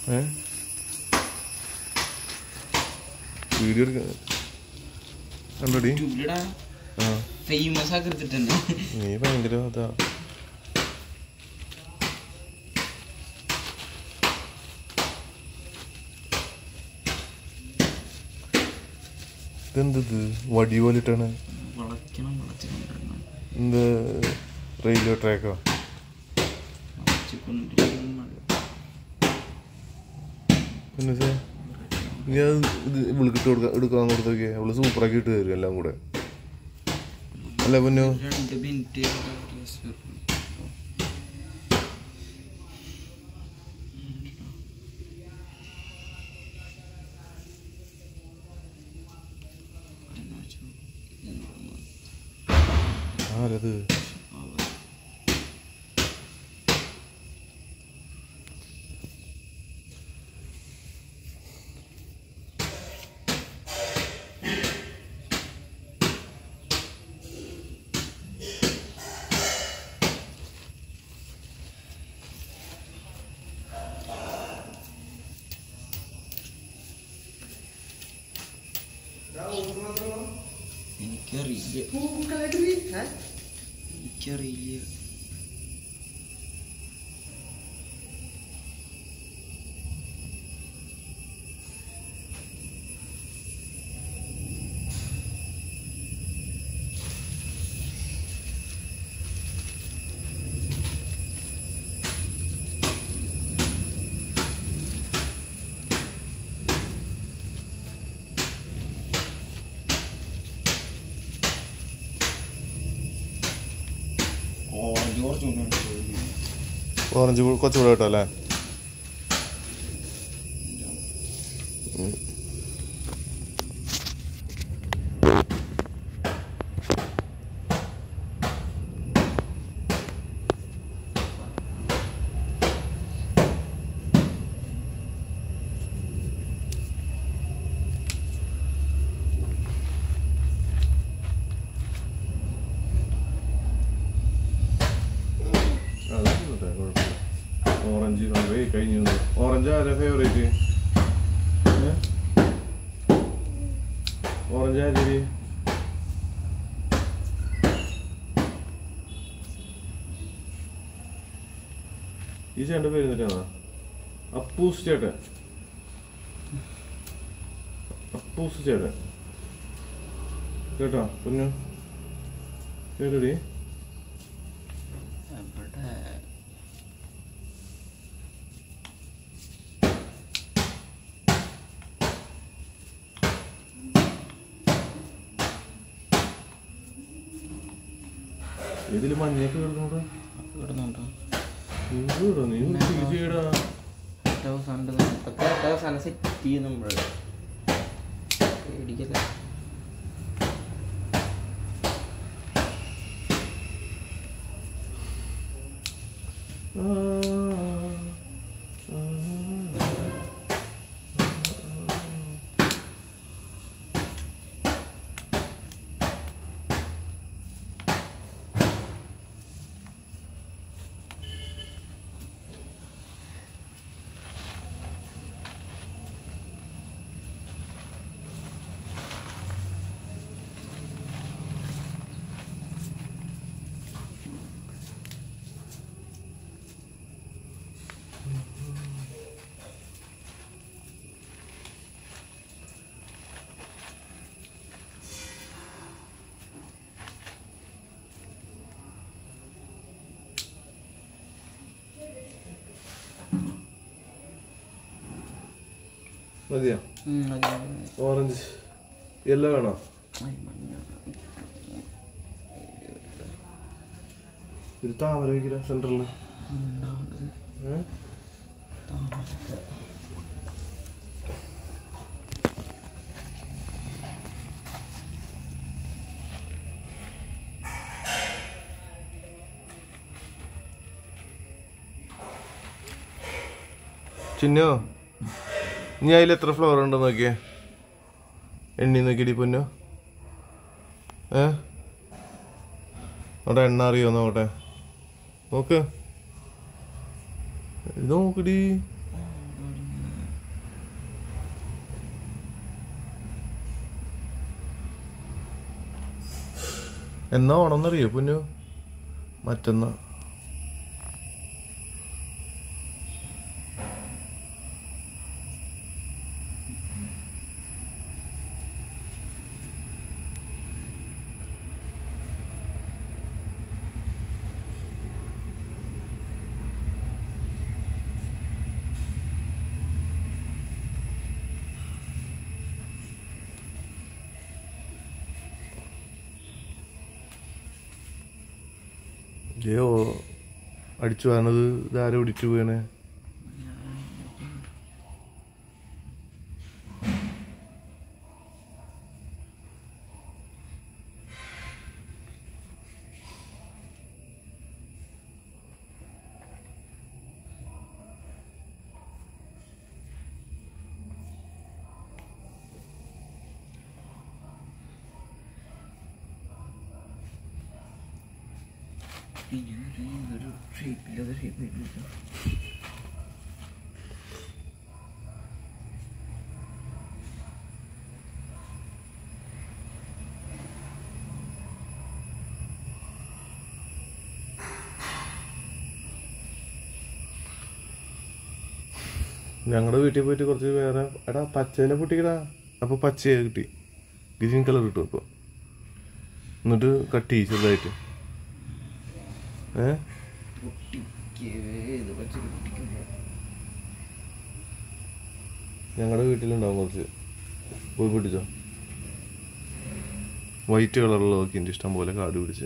ഏ വീഡിയോ എടുക്ക കണ്ടോടി യൂട്യൂബിലിടാ ആ ഫേമസ് ആക്കി എടുത്തിട്ടുണ്ട് നീ ഭയങ്കര അതാ ഇതെന്തത് വടി പോലിട്ടാണ് വളയ്ക്കണം വളച്ചുകൊണ്ടിരണം എന്ത് റെയിൽവേ ട്രാക്കോ വളച്ചുകൊണ്ടിരിക്കണം പിന്നെ ഇത് നീ അത് ഇത് വിളിക്കിട്ട് കൊടുക്കാൻ എടുക്കാൻ കൊടുത്തൊക്കെ അവള് സൂപ്പറാക്കി ഇട്ട് തരും എല്ലാം കൂടെ അല്ല പൊന്നു രണ്ട് മിനിറ്റ് ആരത് എനിക്കറിയില്ല എനിക്കറിയില്ല ഓറഞ്ച് കുറച്ച് മുന്നേ ഓറഞ്ച് കൊച്ചുകൂടെ കേട്ടോ അല്ലേ ഓറഞ്ച് വളരെ കഴിഞ്ഞു ഓറഞ്ച് ആരാ ഫേവറേറ്റ് ഓറഞ്ച് ആരി ഈ ചേട്ടൻ്റെ പേര് എന്നിട്ടാണോ അപ്പൂസ് ചേട്ടൻ അപ്പൂസ് ചേട്ടൻ കേട്ടോ കുഞ്ഞു കേട്ടോടി എവിടെ ഇതില് മഞ്ഞയൊക്കെ കിടക്കുന്നോടാ കിടന്നുണ്ടോ ഇവിടെടാ, നീ ഒന്ന് ചെയ്യടാ എട്ട് ദിവസം ഉണ്ട് ഒക്കെ എട്ട് ദിവസം സെറ്റ് ചെയ്യും നമ്മൾ പേടിക്കല്ല മതിയോ ഉം, അത് ഓറഞ്ച് യെല്ലോ വേണോ ആയി മഞ്ഞ. ഒരു താമര വയ്ക്കില്ല സെൻറ്ററിൽ ഉണ്ടാവുന്നത് ഏഹ് താമര. ചിന്നോ നീ അതിൽ എത്ര ഫ്ലവർ ഉണ്ടെന്ന് നോക്കിയേ എണ്ണി നോക്കിയടി പൊന്നു ഏ അവിടെ എണ്ണ അറിയോ നോക്കട്ടെ നോക്ക് ഇത് നോക്കടി എന്നാ ഓണമെന്നറിയോ പൊന്നു മറ്റന്നാ ജയോ അടിച്ചു വന്നത് ഇതാരെ പിടിച്ചു പോയണേ ഒരു ഷേപ്പില്ലാതെ ഷേപ്പ് ഞങ്ങളുടെ വീട്ടിൽ പോയിട്ട് കുറച്ച് വേറെ എടാ പച്ചേനെ പൊട്ടിക്കടാ അപ്പൊ പച്ചയെ കിട്ടി ഗ്രീൻ കളർ കിട്ടും അപ്പൊ എന്നിട്ട് കട്ട് ചെയ്യും ചെറുതായിട്ട് ഏ ഇത് പച്ച പൊട്ടിക്കുമ്പോ ഞങ്ങളുടെ വീട്ടിലുണ്ടാവും കുറച്ച് പോയി പിടിച്ചോ വൈറ്റ് കളറുള്ള നോക്കിൻ്റെ ഇഷ്ടം പോലെ കാട് പിടിച്ച്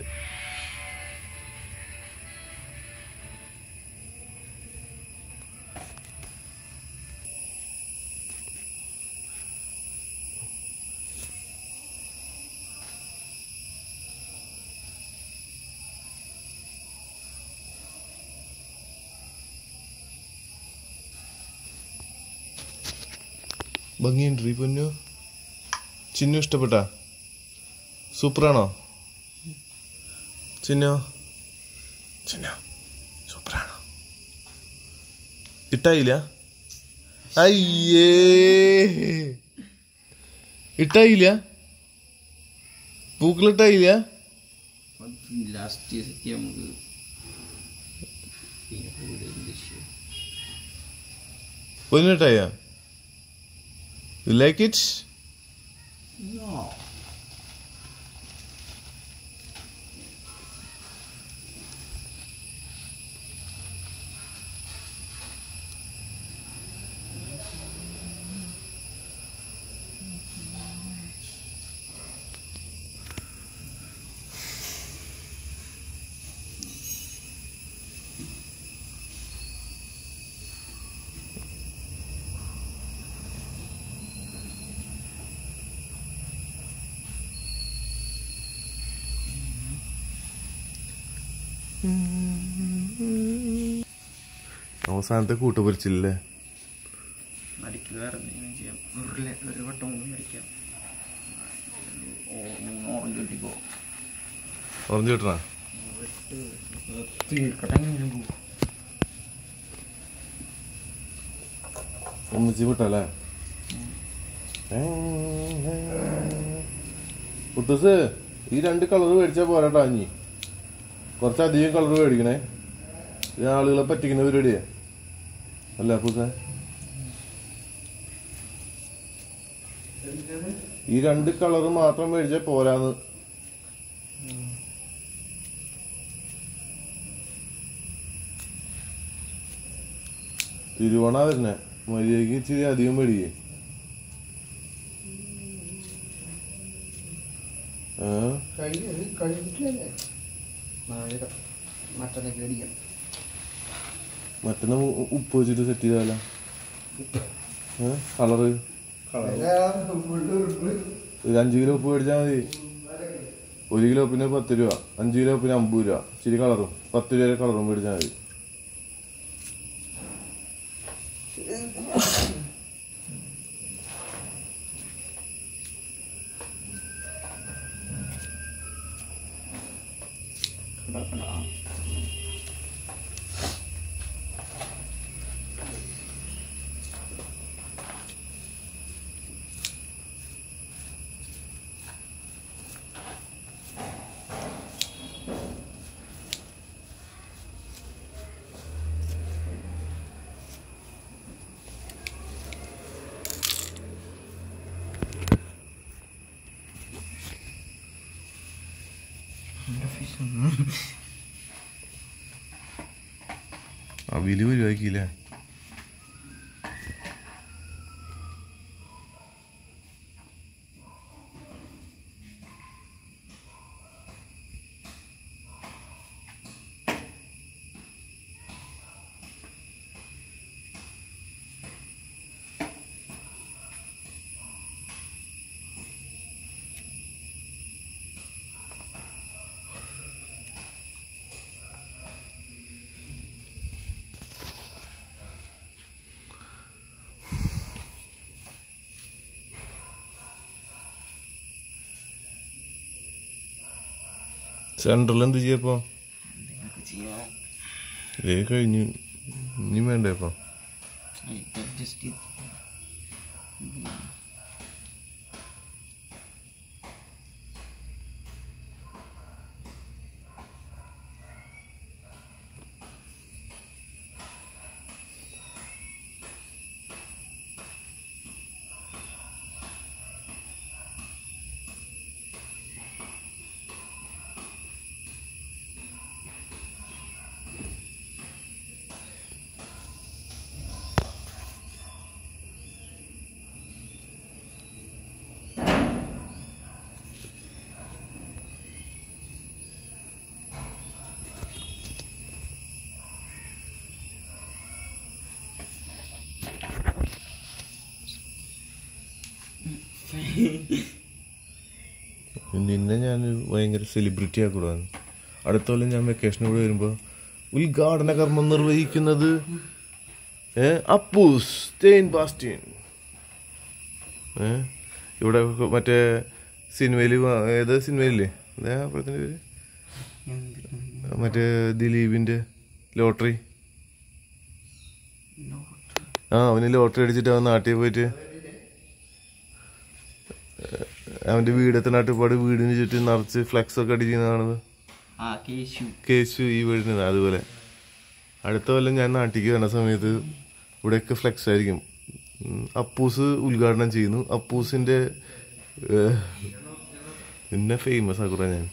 ഭംഗിയുണ്ട് ഈ പൊന്നു ചിന്നു ഇഷ്ടപ്പെട്ടാ സൂപ്പറാണോ ചിന്നു ചിന്നു സൂപ്പറാണോ ഇട്ടായില്ല അയ്യേ ഇട്ടായില്ല പൂക്കളിട്ടായില്ല ലാസ്റ്റ് സെറ്റ് നമുക്ക് പിന്നെ കൂടുതൽ ലക്ഷ്യം പൊന്നിട്ടായ യു ലൈക്ക് ഇറ്റ് No. അവസാനത്തെ കൂട്ടുപൊരിച്ചില്ലേ മടിക്ക് വേറെ എന്തെങ്കിലും ചെയ്യാം ഒരു ലെ- ഒരു വട്ടം കൂടി മടിക്കാം ഓ മൂന്ന് ഓറഞ്ച് കിട്ടിക്കോ ഓറഞ്ച് കിട്ടണ തീർക്കട്ടെ എങ്ങനെയും പോകും ഒന്നിച്ച് വിട്ടല്ലേ കുട്ടൂസ് ഈ രണ്ട് കളർ മേടിച്ചാൽ പോരാട്ടോ അഞ്ഞി കുറച്ചധികം കളർ മേടിക്കണേ ഇത് ആളുകളെ പറ്റിക്കുന്ന പരിപാടിയാ അല്ല പൂസ ഈ രണ്ട് കളർ മാത്രം മേടിച്ചാൽ പോരാന്ന് തിരുവോണ വരുന്നേ മര്യാദക്ക് ഇച്ചിരി അധികം മേടിക്കേ ആ കഴിക്കല്ലേ നാളെ മറ്റന്നൊക്കെ അടിക്കാം മറ്റന്നാ ഉ- ഉപ്പ് വെച്ചിട്ട് സെറ്റ് ചെയ്താലോ കളറ് ഒരു അഞ്ച് കിലോ ഉപ്പ് മേടിച്ചാൽ മതി ഒരു കിലോ ഉപ്പിന് പത്ത് രൂപ അഞ്ച് കിലോ ഉപ്പിന് അമ്പത് രൂപ ഇച്ചിരി കളറും പത്ത് രൂപ കളറും മേടിച്ചാൽ മതി അവില് ഒഴിവാക്കിയില്ലേ സെൻട്രൽ എന്ത് ചെയ്യപ്പോ എന്തെങ്കിലുമൊക്കെ ചെയ്യാം ഏ കഴിഞ്ഞു ഇനി വേണ്ടേ ഇപ്പൊ അഡ്ജസ്റ്റ് ചെയ്ത് നിന്നെ ഞാൻ ഭയങ്കര സെലിബ്രിറ്റി ആക്കൂടാന്ന് അടുത്ത കൊല്ലം ഞാൻ വെക്കേഷന് കൂടെ വരുമ്പോ ഉദ്ഘാടന കർമ്മം നിർവഹിക്കുന്നത് ഏ അപ്പൂസ് സ്റ്റെയിൻ ബാസ്റ്റ്യൻ ഏ ഇവിടെ മറ്റേ സിനിമയിൽ ഏത് സിനിമയില്ലേ എന്താ പടത്തിന്റെ പേര് മറ്റേ ദിലീപിന്റെ ലോട്ടറി ആ അവന് ലോട്ടറി അടിച്ചിട്ട് അവൻ നാട്ടിൽ പോയിട്ട് അവന്റെ വീടത്തെ നാട്ടുപാട് വീടിന് ചുറ്റും നിറച്ച് ഫ്ലെക്സ് ഒക്കെ അടിക്കുന്നതാണത് ആ കേശു കേശു ഈ വീടിന് അതുപോലെ അടുത്ത കൊല്ലം ഞാൻ നാട്ടിലേക്ക് വരുന്ന സമയത്ത് ഇവിടെയൊക്കെ ഫ്ലെക്സ് ആയിരിക്കും ഉം, അപ്പൂസ് ഉദ്ഘാടനം ചെയ്യുന്നു അപ്പൂസിന്റെ ഏഹ്, പിന്നെ ഫേമസ് ആക്കുറ ഞാൻ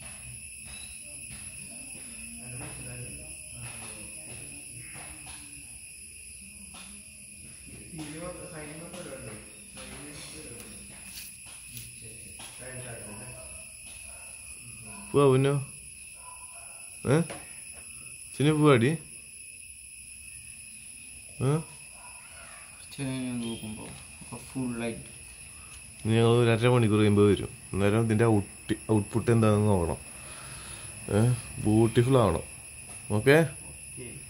പോവനോ ഏ ചിന്ന പോവാടി ഏ നോക്കുമ്പോൾ ഫുള്ളായിട്ട് ഞങ്ങൾ ഒരു അര മണിക്കൂർ കഴിയുമ്പോൾ വരും അന്നേരം ഇതിൻ്റെ ഔട്ട് ഔട്ട്പുട്ട് എന്താണെന്ന് നോക്കണം ഏ ബ്യൂട്ടിഫുൾ ആവണം ഓക്കെ ഓക്കെ